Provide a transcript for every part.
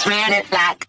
ran it like.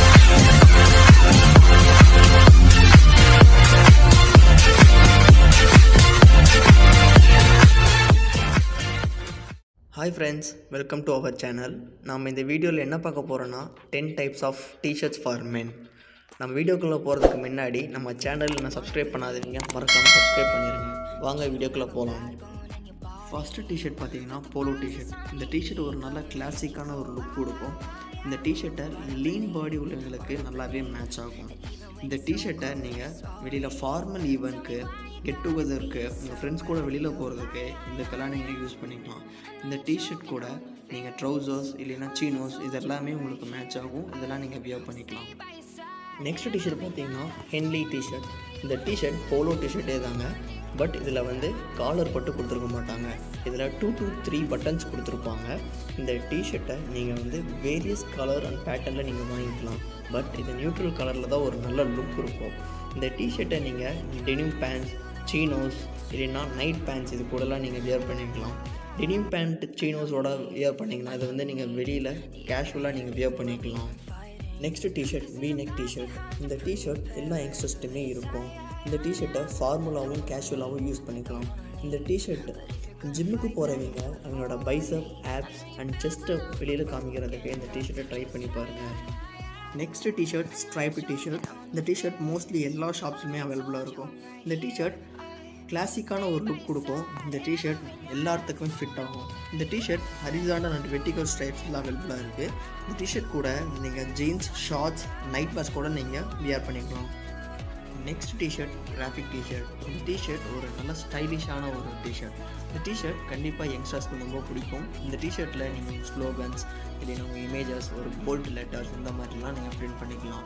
Hi friends welcome to our channel நாம் இந்த வீடியோவில் என்ன பார்க்க போகிறோன்னா ten types of t-shirts for men நம்ம வீடியோக்குள்ளே போகிறதுக்கு முன்னாடி நம்ம சேனல் நான் சப்ஸ்கிரைப் பண்ணாதீங்க மறக்காமல் சப்ஸ்கிரைப் பண்ணிடுங்க வாங்க வீடியோக்குள்ளே போகலாம் ஃபஸ்ட்டு டிஷர்ட் பார்த்தீங்கன்னா போலோ டிஷர்ட் இந்த டிஷர்ட் ஒரு நல்ல கிளாசிக்கான ஒரு லுக் கொடுக்கும் இந்த டிஷர்ட்டை லீன் பாடி உள்ளவங்களுக்கு நல்லாவே மேட்ச் ஆகும் இந்த டிஷர்ட்டை நீங்கள் வெளியில் ஃபார்மல் ஈவெண்ட்க்கு கெட் டுகெதருக்கு உங்கள் ஃப்ரெண்ட்ஸ் கூட வெளியில் போகிறதுக்கு இதுக்கெல்லாம் நீங்கள் யூஸ் பண்ணிக்கலாம் இந்த டிஷர்ட் கூட நீங்கள் ட்ரௌசர்ஸ் இல்லைன்னா சீனோஸ் இது எல்லாமே உங்களுக்கு மேட்ச் ஆகும் இதெல்லாம் நீங்கள் வியர் பண்ணிக்கலாம் நெக்ஸ்ட் டிஷர்ட் பார்த்தீங்கன்னா ஹென்லி டிஷர்ட் இந்த டிஷர்ட் போலோ டிஷர்ட்டே தாங்க பட் இதில் வந்து காலர் பட்டு கொடுத்துருக்க மாட்டாங்க இதில் டூ to த்ரீ பட்டன்ஸ் கொடுத்துருப்பாங்க இந்த டிஷர்ட்டை நீங்கள் வந்து வேரியஸ் கலர் அண்ட் பேட்டர்னில் நீங்கள் வாங்கிக்கலாம் பட் இது நியூட்ரல் கலரில் தான் ஒரு நல்ல லுக் இருக்கும் இந்த டிஷர்ட்டை நீங்கள் டெனிம் பேண்ட்ஸ் சீனோஸ் இல்லைன்னா நைட் பேண்ட்ஸ் இது கூடலாம் நீங்கள் வியர் பண்ணிக்கலாம் டெனிம் பேண்ட் சீனோஸோட வியர் பண்ணிங்கன்னா இது வந்து நீங்கள் வெளியில் கேஷுவலாக நீங்கள் வியர் பண்ணிக்கலாம் next t-shirt V neck t-shirt இந்த டிஷர்ட் எல்லா யங்ஸ்டர்ஸ்ட்டுமே இருக்கும் இந்த டிஷர்ட்டை ஃபார்முலாவும் கேஷுவலாகவும் யூஸ் பண்ணிக்கலாம் இந்த டிஷர்ட் ஜிம்முக்கு போகிறவங்க அவங்களோட பைசப் ஆப்ஸ் அண்ட் செஸ்ட்டை வெளியில் காமிக்கிறதுக்கு இந்த டிஷர்ட்டை ட்ரை பண்ணி பாருங்கள் நெக்ஸ்ட் டிஷர்ட் ஸ்ட்ரைப்பு டிஷர்ட் இந்த டிஷர்ட் மோஸ்ட்லி எல்லா ஷாப்ஸுமே அவைலபிளாக இருக்கும் இந்த டிஷர்ட் கிளாசிக்கான ஒரு லுக் கொடுக்கும் இந்த டிஷர்ட் எல்லாத்துக்குமே ஃபிட் ஆகும் இந்த டிஷர்ட் ஹரிசாண்டல் அண்ட் வெட்டிகல் ஸ்ட்ரைப்ஸில் அவைலபிளாக இருக்குது இந்த டிஷர்ட் கூட நீங்கள் ஜீன்ஸ் ஷார்ட்ஸ் நைட் வாஷ் கூட நீங்கள் வியர் பண்ணிக்கலாம் நெக்ஸ்ட் டிஷர்ட் கிராஃபிக் டிஷர்ட் இந்த டிஷர்ட் ஒரு நல்ல ஸ்டைலிஷான ஒரு டிஷர்ட் இந்த டிஷர்ட் கண்டிப்பாக யங்ஸ்டர்ஸ்க்கு ரொம்ப பிடிக்கும் இந்த டிஷர்ட்டில் நீங்கள் ஸ்லோகன்ஸ் இல்லைன்னா உங்கள் இமேஜஸ் ஒரு போல்ட் லெட்டர்ஸ் இந்த மாதிரிலாம் நீங்கள் பிரிண்ட் பண்ணிக்கலாம்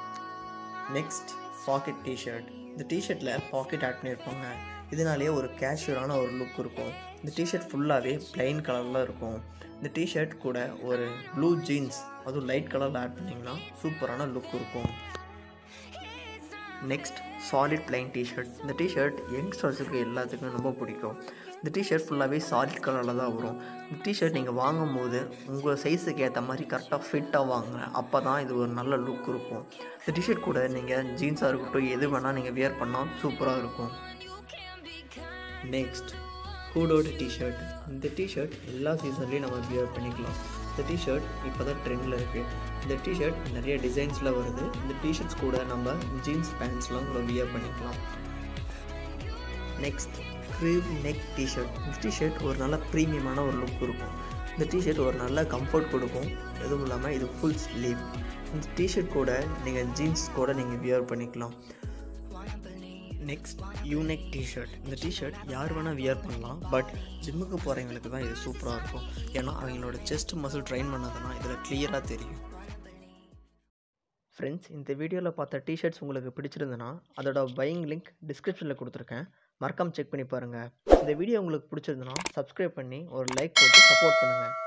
நெக்ஸ்ட் பாக்கெட் டிஷர்ட் இந்த டிஷர்ட்டில் பாக்கெட் ஆட் பண்ணியிருப்பாங்க இதனாலேயே ஒரு கேஷுவலான ஒரு லுக் இருக்கும் இந்த டிஷர்ட் ஃபுல்லாகவே plain கலரில் இருக்கும் இந்த டிஷர்ட் கூட ஒரு ப்ளூ ஜீன்ஸ் அதுவும் லைட் கலரில் ஆட் பண்ணிங்கன்னா சூப்பரான லுக் இருக்கும் நெக்ஸ்ட் சாலிட் பிளைன் டிஷர்ட் இந்த டிஷர்ட் யங்ஸ்டர்ஸுக்கு எல்லாத்துக்கும் ரொம்ப பிடிக்கும் இந்த டிஷர்ட் ஃபுல்லாகவே சாலிட் கலரில் தான் வரும் இந்த டிஷர்ட் நீங்கள் வாங்கும் போது உங்கள் சைஸுக்கு ஏற்ற மாதிரி கரெக்டாக ஃபிட்டாக வாங்க அப்போ தான் இது ஒரு நல்ல லுக் இருக்கும் இந்த டிஷர்ட் கூட நீங்கள் ஜீன்ஸாக இருக்கட்டும் எது வேணால் நீங்கள் வியர் பண்ணால் சூப்பராக இருக்கும் நெக்ஸ்ட் ஹூடோட டிஷர்ட் இந்த டிஷர்ட் எல்லா சீசன்லேயும் நம்ம வியர் பண்ணிக்கலாம் இந்த டிஷர்ட் இப்போ தான் ட்ரெண்டில் இருக்குது இந்த டிஷர்ட் நிறைய டிசைன்ஸில் வருது இந்த டிஷர்ட்ஸ் கூட நம்ம ஜீன்ஸ் பேண்ட்ஸ்லாம் கூட வியர் பண்ணிக்கலாம் நெக்ஸ்ட் க்ரீவ் நெக் டிஷர்ட் இந்த டிஷர்ட் ஒரு நல்ல ப்ரீமியமான ஒரு லுக் இருக்கும் இந்த டிஷர்ட் ஒரு நல்ல கம்ஃபர்ட் கொடுக்கும் எதுவும் இல்லாமல் இது ஃபுல் ஸ்லீவ் இந்த டிஷர்ட் கூட நீங்கள் ஜீன்ஸ் கூட நீங்கள் வியர் பண்ணிக்கலாம் நெக்ஸ்ட் யூனெக் டிஷர்ட் இந்த டிஷர்ட் யார் வேணால் வியர் பண்ணலாம் பட் ஜிம்முக்கு போகிறவங்களுக்கு தான் இது சூப்பராக இருக்கும் ஏன்னா அவங்களோட செஸ்ட் மசில் ட்ரைன் பண்ணதுன்னா இதில் கிளியராக தெரியும் ஃப்ரெண்ட்ஸ் இந்த வீடியோவில் பார்த்த டிஷர்ட்ஸ் உங்களுக்கு பிடிச்சிருந்ததுன்னா அதோட பையிங் லிங்க் டிஸ்கிரிப்ஷனில் கொடுத்துருக்கேன் மறக்காம செக் பண்ணி பாருங்கள் இந்த வீடியோ உங்களுக்கு பிடிச்சிருந்ததுன்னா சப்ஸ்கிரைப் பண்ணி ஒரு லைக் போட்டு சப்போர்ட் பண்ணுங்கள்